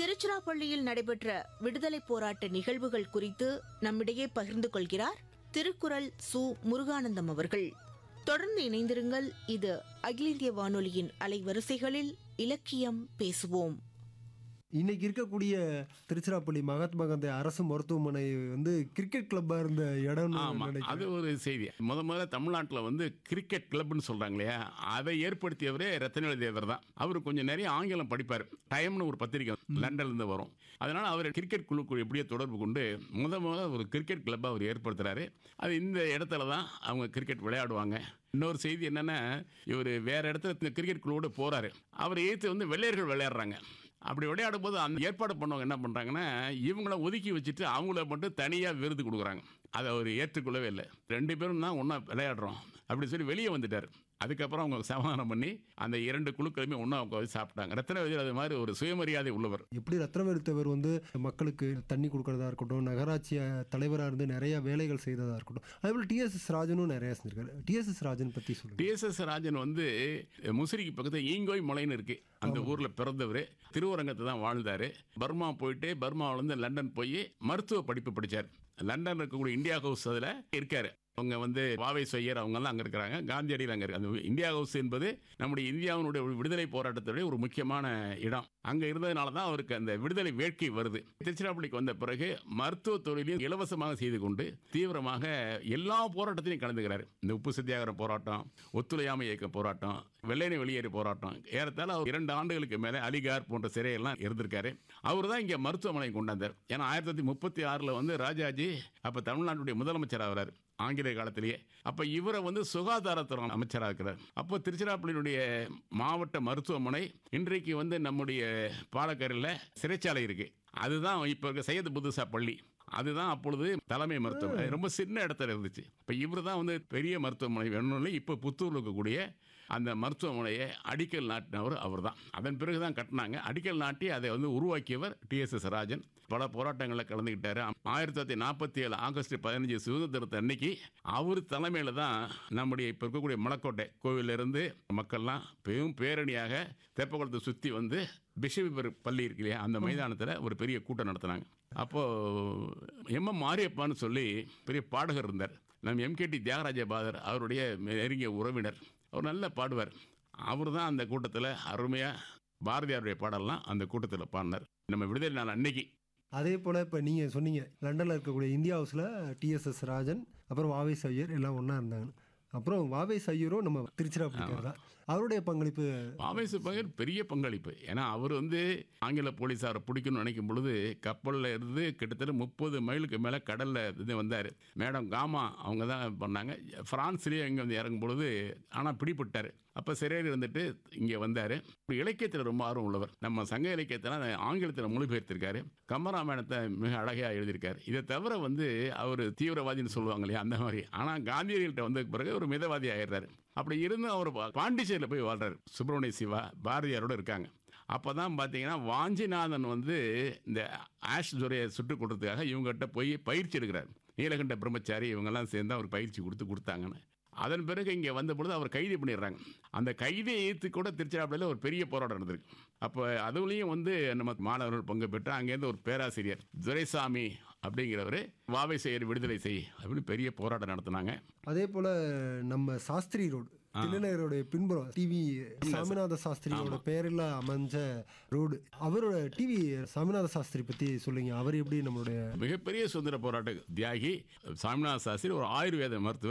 திருச்சிராப்பள்ளியில் நடைபெற்ற விடுதலை போராட்ட நிகழ்வுகள் குறித்து நம்மிடையே பகிர்ந்து கொள்கிறார் திருக்குறள் சு முருகானந்தம் அவர்கள் தொடர்ந்து இணைந்திருங்கள் இது அகில இந்திய வானொலியின் அலைவரிசைகளில் இலக்கியம் பேசுவோம் இன்னைக்கு இருக்கக்கூடிய திருச்சிராப்பள்ளி மகாத்மா காந்தி அரசு மருத்துவமனை வந்து கிரிக்கெட் கிளப்பா இருந்த இடம்னு ஆமா அது நினைக்கிறேன் ஒரு செய்தி முத முதல்ல தமிழ்நாட்டில் வந்து கிரிக்கெட் கிளப்னு சொல்றாங்க இல்லையா அதை ஏற்படுத்தியவரே ரத்தனவேலு தேவர் தான் அவர் கொஞ்சம் நிறைய ஆங்கிலம் படிப்பார் டைம்னு ஒரு பத்திரிக்கை லண்டன்ல இருந்து வரும் அதனால அவர் கிரிக்கெட் குழுக்கு எப்படியோ தொடர்பு கொண்டு முத முதல்ல ஒரு கிரிக்கெட் கிளப்பை அவர் ஏற்படுத்துறாரு அது இந்த இடத்துல தான் அவங்க கிரிக்கெட் விளையாடுவாங்க இன்னொரு செய்தி என்னன்னா இவர் வேற இடத்துல கிரிக்கெட் குழுவோட போறாரு அவர் ஏற்று வந்து வெள்ளையர்கள் விளையாடுறாங்க அப்படி விளையாடும் போது அந்த ஏற்பாடு பண்ணவங்க என்ன பண்ணுறாங்கன்னா இவங்கள ஒதுக்கி வச்சுட்டு அவங்கள மட்டும் தனியாக விருது கொடுக்குறாங்க அதை அவர் ஏற்றுக்கொள்ளவே இல்லை ரெண்டு பேரும் தான் ஒன்றா விளையாடுறோம் அப்படி சொல்லி வெளியே வந்துட்டார் அதுக்கப்புறம் அவங்க சமாதானம் பண்ணி அந்த இரண்டு குழுக்களுமே ஒன்றா உட்காந்து சாப்பிட்டாங்க ரத்னவேதி அது மாதிரி ஒரு சுயமரியாதை உள்ளவர் எப்படி ரத்னவேலுத்தவர் வந்து மக்களுக்கு தண்ணி கொடுக்கறதா இருக்கட்டும் நகராட்சி தலைவராக இருந்து நிறைய வேலைகள் செய்ததா இருக்கட்டும் அதேபோல் டிஎஸ்எஸ் ராஜனும் நிறைய செஞ்சிருக்காரு டிஎஸ்எஸ் ராஜன் பற்றி சொல்லுங்க டிஎஸ்எஸ் ராஜன் வந்து முசிறிக்கு பக்கத்தில் ஈங்கோய் மலைன்னு இருக்கு அந்த ஊரில் பிறந்தவர் திருவரங்கத்தை தான் வாழ்ந்தார் பர்மா போயிட்டு பர்மாவிலேருந்து லண்டன் போய் மருத்துவ படிப்பு படித்தார் லண்டன் இருக்கக்கூடிய இந்தியா ஹவுஸ் அதில் இருக்காரு அவங்க வந்து வாவை செய்யர் அவங்கெல்லாம் அங்கே இருக்கிறாங்க காந்தியடியில் அங்கே இருக்கு அந்த இந்தியா ஹவுஸ் என்பது நம்முடைய இந்தியாவினுடைய ஒரு விடுதலை போராட்டத்துடைய ஒரு முக்கியமான இடம் அங்கே இருந்ததுனால தான் அவருக்கு அந்த விடுதலை வேட்கை வருது திருச்சிராப்பள்ளிக்கு வந்த பிறகு மருத்துவ தொழிலையும் இலவசமாக செய்து கொண்டு தீவிரமாக எல்லா போராட்டத்திலையும் கலந்துக்கிறார் இந்த உப்பு சத்தியாகிரக போராட்டம் ஒத்துழையாமை இயக்க போராட்டம் வெள்ளையனை வெளியேறு போராட்டம் ஏறத்தாழ அவர் இரண்டு ஆண்டுகளுக்கு மேலே அலிகார் போன்ற சிறையெல்லாம் இருந்திருக்காரு அவர் தான் இங்கே மருத்துவமனை கொண்டாந்தார் ஏன்னா ஆயிரத்தி தொள்ளாயிரத்தி முப்பத்தி ஆறில் வந்து ராஜாஜி அப்போ தமிழ்நாட்டுடைய முதலமைச்சர் ஆகிறார் ஆங்கிலேய காலத்திலேயே அப்போ இவரை வந்து சுகாதாரத்துறை அமைச்சராக இருக்கிறார் அப்போ திருச்சிராப்பள்ளியினுடைய மாவட்ட மருத்துவமனை இன்றைக்கு வந்து நம்முடைய பாலக்கரையில் சிறைச்சாலை இருக்கு அதுதான் இப்போ இருக்க சையது புதுசா பள்ளி அதுதான் அப்பொழுது தலைமை மருத்துவமனை ரொம்ப சின்ன இடத்துல இருந்துச்சு இப்போ இவர் தான் வந்து பெரிய மருத்துவமனை வேணும்னு இப்போ புத்தூரில் இருக்கக்கூடிய அந்த மருத்துவமனையை அடிக்கல் நாட்டினவர் அவர் தான் அதன் பிறகு தான் கட்டினாங்க அடிக்கல் நாட்டி அதை வந்து உருவாக்கியவர் டிஎஸ்எஸ் ராஜன் பல போராட்டங்களில் கலந்துக்கிட்டாரு ஆயிரத்தி தொள்ளாயிரத்தி நாற்பத்தி ஏழு ஆகஸ்ட் பதினஞ்சு சுதந்திரத்தை அன்னைக்கு அவர் தலைமையில் தான் நம்முடைய இப்போ இருக்கக்கூடிய மலக்கோட்டை கோவிலிருந்து மக்கள்லாம் பெரும் பேரணியாக தெப்பக்குளத்தை சுற்றி வந்து பிஷப் பள்ளி இருக்கு இல்லையா அந்த மைதானத்தில் ஒரு பெரிய கூட்டம் நடத்தினாங்க அப்போது எம் எம் மாரியப்பான்னு சொல்லி பெரிய பாடகர் இருந்தார் நம்ம எம்கேடி தியாகராஜ பாதர் அவருடைய நெருங்கிய உறவினர் அவர் நல்லா பாடுவார் அவர் தான் அந்த கூட்டத்தில் அருமையாக பாரதியாருடைய பாடல்லாம் அந்த கூட்டத்தில் பாடினார் நம்ம விடுதலை நாள் அன்னைக்கு அதே போல் இப்போ நீங்கள் சொன்னீங்க லண்டனில் இருக்கக்கூடிய இந்தியா ஹவுஸில் டிஎஸ்எஸ் ராஜன் அப்புறம் வாவை சையர் எல்லாம் ஒன்றா இருந்தாங்க அப்புறம் வாவை சையரும் நம்ம திருச்சிராப்பள்ளிக்கார் தான் அவருடைய பங்களிப்பு ஆவேச பகர் பெரிய பங்களிப்பு ஏன்னா அவர் வந்து ஆங்கில போலீஸாரை பிடிக்கணும்னு நினைக்கும் பொழுது கப்பலில் இருந்து கிட்டத்தட்ட முப்பது மைலுக்கு மேலே கடலில் இது வந்தார் மேடம் காமா அவங்க தான் பண்ணாங்க ஃப்ரான்ஸ்லேயே இங்கே வந்து இறங்கும் பொழுது ஆனால் பிடிபட்டார் அப்போ சிறையில் இருந்துட்டு இங்கே வந்தார் இலக்கியத்தில் ரொம்ப ஆர்வம் உள்ளவர் நம்ம சங்க இலக்கியத்தில் ஆங்கிலத்தில் மொழிபெயர்த்திருக்காரு கம்பராமாயணத்தை மிக அழகாக எழுதியிருக்காரு இதை தவிர வந்து அவர் தீவிரவாதின்னு சொல்லுவாங்க இல்லையா அந்த மாதிரி ஆனால் காந்தியடிகள்கிட்ட வந்த பிறகு ஒரு மிதவாதி ஆயிடுறாரு அப்படி இருந்தும் அவர் பா- பாண்டிச்சேரியில் போய் வாழ்றாரு சுப்பிரமணிய சிவா பாரதியாரோட இருக்காங்க அப்போ தான் பார்த்தீங்கன்னா வாஞ்சிநாதன் வந்து இந்த ஆஷ் துரையை சுட்டுக் கொடுத்ததுக்காக இவங்ககிட்ட போய் பயிற்சி எடுக்கிறார் நீலகண்ட பிரம்மச்சாரி இவங்கெல்லாம் சேர்ந்து அவர் பயிற்சி கொடுத்து கொடுத்தாங்கன்னு அதன் பிறகு இங்கே வந்த பொழுது அவர் கைது பண்ணிடுறாங்க அந்த கைதியை ஏற்று கூட திருச்சிராப்பள்ளியில் ஒரு பெரிய போராட்டம் நடந்திருக்கு அப்போ அதுலேயும் வந்து நம்ம மாணவர்கள் பங்கு பெற்று அங்கேருந்து ஒரு பேராசிரியர் துரைசாமி அப்படிங்கிறவர் வாவை செய்யர் விடுதலை செய் அப்படின்னு பெரிய போராட்டம் நடத்தினாங்க அதே போல் நம்ம சாஸ்திரி ரோடு தில்லைநகருடைய பின்புறம் டிவி சாமிநாத சாஸ்திரியோட பெயரில் அமைஞ்ச ரோடு அவரோட டிவி சாமிநாத சாஸ்திரி பற்றி சொல்லுங்க அவர் எப்படி நம்மளுடைய மிகப்பெரிய சுதந்திர போராட்ட தியாகி சாமிநாத சாஸ்திரி ஒரு ஆயுர்வேத மருத்துவர்